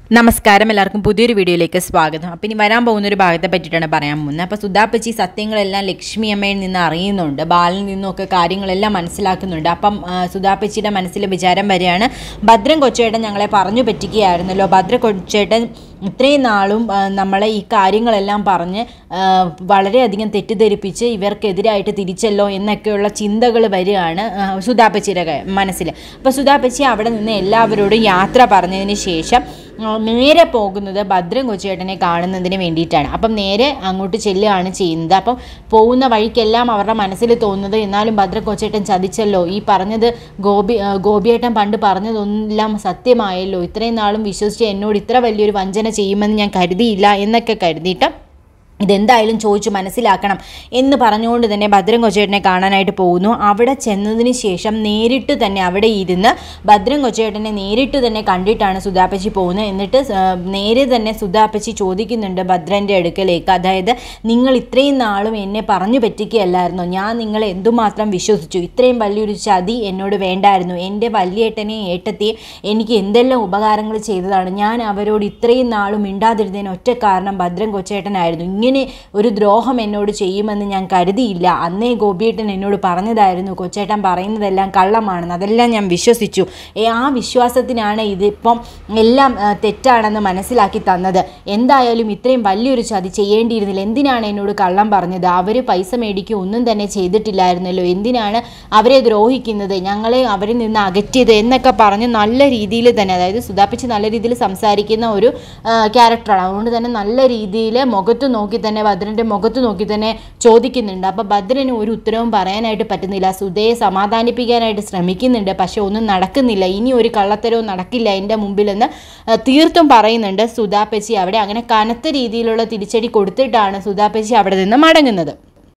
നമസ്കാരം എല്ലാവർക്കും പുതിയൊരു വീഡിയോയിലേക്ക് സ്വാഗതം അപ്പം ഇനി വരാൻ പോകുന്ന ഒരു ഭാഗത്തെ പറ്റിയിട്ടാണ് പറയാൻ പോകുന്നത് അപ്പോൾ സുധാപ്പച്ചി സത്യങ്ങളെല്ലാം ലക്ഷ്മി അമ്മയിൽ നിന്ന് അറിയുന്നുണ്ട് ബാലിൽ നിന്നൊക്കെ കാര്യങ്ങളെല്ലാം മനസ്സിലാക്കുന്നുണ്ട് അപ്പം ആ, സുധാപ്പച്ചിയുടെ മനസ്സിൽ വിചാരം വരികയാണ് ഭദ്രൻ കൊച്ചേട്ടൻ ഞങ്ങളെ പറഞ്ഞു പറ്റിക്കുകയായിരുന്നല്ലോ ഭദ്ര കൊച്ചേട്ടൻ ഇത്രയും നാളും ആ, നമ്മളെ ഈ കാര്യങ്ങളെല്ലാം പറഞ്ഞ് ആ, വളരെയധികം തെറ്റിദ്ധരിപ്പിച്ച് ഇവർക്കെതിരായിട്ട് തിരിച്ചല്ലോ എന്നൊക്കെയുള്ള ചിന്തകൾ വരികയാണ് ആ, സുധാപ്പച്ചിയുടെ ക- മനസ്സിൽ അപ്പോൾ സുധാപ്പച്ചി അവിടെ നിന്ന് എല്ലാവരോടും യാത്ര പറഞ്ഞതിന് ശേഷം ആ, നേരെ പോകുന്നത് ഭദ്രൻ കൊച്ചേട്ടനെ കാണുന്നതിന് വേണ്ടിയിട്ടാണ് അപ്പം നേരെ അങ്ങോട്ട് ചെല്ലുകയാണ് ചെയ്യുന്നത് അപ്പം പോകുന്ന വഴിക്കെല്ലാം അവരുടെ മനസ്സിൽ തോന്നുന്നത് എന്നാലും ഭദ്രൻ കൊച്ചേട്ടൻ ചതിച്ചല്ലോ ഈ പറഞ്ഞത് ഗോപി ആ, ഗോപിയേട്ടൻ പണ്ട് പറഞ്ഞതൊന്നെല്ലാം സത്യമായല്ലോ ഇത്രയും നാളും വിശ്വസിച്ച് എന്നോട് ഇത്ര വലിയൊരു വഞ്ചന ചെയ്യുമെന്ന് ഞാൻ കരുതിയില്ല എന്നൊക്കെ കരുതിയിട്ട് ഇതെന്തായാലും ചോദിച്ചു മനസ്സിലാക്കണം എന്ന് പറഞ്ഞുകൊണ്ട് തന്നെ ഭദ്രൻ കൊച്ചേട്ടനെ കാണാനായിട്ട് പോകുന്നു അവിടെ ചെന്നതിന് ശേഷം നേരിട്ട് തന്നെ അവിടെ ഇരുന്ന് ഭദ്രൻ കൊച്ചേട്ടനെ നേരിട്ട് തന്നെ കണ്ടിട്ടാണ് സുധാപ്പച്ചി പോകുന്നത് എന്നിട്ട് സ- നേരെ തന്നെ സുധാപ്പച്ചി ചോദിക്കുന്നുണ്ട് ഭദ്രൻ്റെ അടുക്കലേക്ക് അതായത് നിങ്ങൾ ഇത്രയും നാളും എന്നെ പറഞ്ഞു പറ്റിക്കുകയല്ലായിരുന്നോ ഞാൻ നിങ്ങളെ എന്തുമാത്രം വിശ്വസിച്ചു ഇത്രയും വലിയൊരു ചതി എന്നോട് വേണ്ടായിരുന്നു എൻ്റെ വലിയേട്ടനെയും ഏട്ടത്തെയും എനിക്ക് എന്തെല്ലാം ഉപകാരങ്ങൾ ചെയ്തതാണ് ഞാൻ അവരോട് ഇത്രയും നാളും മിണ്ടാതിരുന്നതിന് ഒറ്റ കാരണം ഭദ്രൻ കൊച്ചേട്ടനായിരുന്നു ഇങ്ങനെ ഒരു ദ്രോഹം എന്നോട് ചെയ്യുമെന്ന് ഞാൻ കരുതിയില്ല അന്നേ ഗോപിയേട്ടൻ എന്നോട് പറഞ്ഞതായിരുന്നു കൊച്ചേട്ടൻ പറയുന്നതെല്ലാം കള്ളമാണെന്ന് അതെല്ലാം ഞാൻ വിശ്വസിച്ചു ഏ, ആ വിശ്വാസത്തിനാണ് ഇതിപ്പം എല്ലാം ആ, തെറ്റാണെന്ന് മനസ്സിലാക്കി തന്നത് എന്തായാലും ഇത്രയും വലിയൊരു ചതി ചെയ്യേണ്ടിയിരുന്നില്ല എന്തിനാണ് എന്നോട് കള്ളം പറഞ്ഞത് അവർ പൈസ മേടിക്കുക ഒന്നും തന്നെ ചെയ്തിട്ടില്ലായിരുന്നല്ലോ എന്തിനാണ് അവരെ ദ്രോഹിക്കുന്നത് ഞങ്ങളെ അവരിൽ നിന്ന് അകറ്റിയത് എന്നൊക്കെ പറഞ്ഞ് നല്ല രീതിയിൽ തന്നെ അതായത് സുധാപ്പിച്ച് നല്ല രീതിയിൽ സംസാരിക്കുന്ന ഒരു ക്യാരക്ടറാണ് അതുകൊണ്ട് തന്നെ നല്ല രീതിയിൽ മുഖത്ത് നോക്കി തന്നെ ഭദ്രൻ്റെ മുഖത്ത് നോക്കി തന്നെ ചോദിക്കുന്നുണ്ട് അപ്പോൾ ഭദ്രന് ഒരു ഉത്തരവും പറയാനായിട്ട് പറ്റുന്നില്ല സുധയെ സമാധാനിപ്പിക്കാനായിട്ട് ശ്രമിക്കുന്നുണ്ട് പക്ഷെ ഒന്നും നടക്കുന്നില്ല ഇനി ഒരു കള്ളത്തരവും നടക്കില്ല എൻ്റെ മുമ്പിലെന്ന് ആ, തീർത്തും പറയുന്നുണ്ട് സുധാപ്പച്ചി അവിടെ അങ്ങനെ കനത്ത രീതിയിലുള്ള തിരിച്ചടി കൊടുത്തിട്ടാണ് സുധാപ്പച്ചി അവിടെ നിന്ന് മടങ്ങുന്നത്